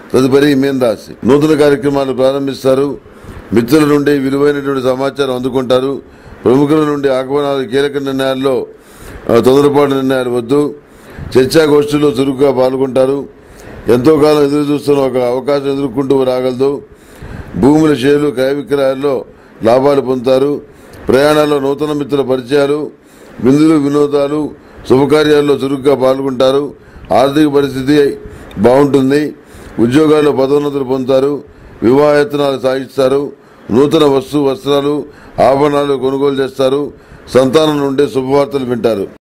తదుపరి మీన రాశి నూతన కార్యక్రమాలు ప్రారంభిస్తారు మిత్రుల నుండి విలువైనటువంటి సమాచారం అందుకుంటారు ప్రముఖుల నుండి ఆహ్వానాలు కీలక నిర్ణయాల్లో ఆ, తొందరపాటు నిర్ణయాలు వద్దు చర్చాగోష్ఠుల్లో చురుగ్గా పాల్గొంటారు ఎంతో కాలం ఎదురు చూస్తున్న ఒక అవకాశం ఎదుర్కొంటూ రాగలదు భూముల షేర్లు క్రయ విక్రయాల్లో లాభాలు పొందుతారు ప్రయాణాల్లో నూతన మిత్రుల పరిచయాలు విందులు వినోదాలు శుభకార్యాల్లో చురుగ్గా పాల్గొంటారు ఆర్థిక పరిస్థితి బాగుంటుంది ఉద్యోగాల్లో పదోన్నతులు పొందుతారు వివాహయత్నాలు సాగిస్తారు నూతన వస్తు వస్త్రాలు ఆభరణాలు కొనుగోలు చేస్తారు సంతానం నుండి శుభవార్తలు వింటారు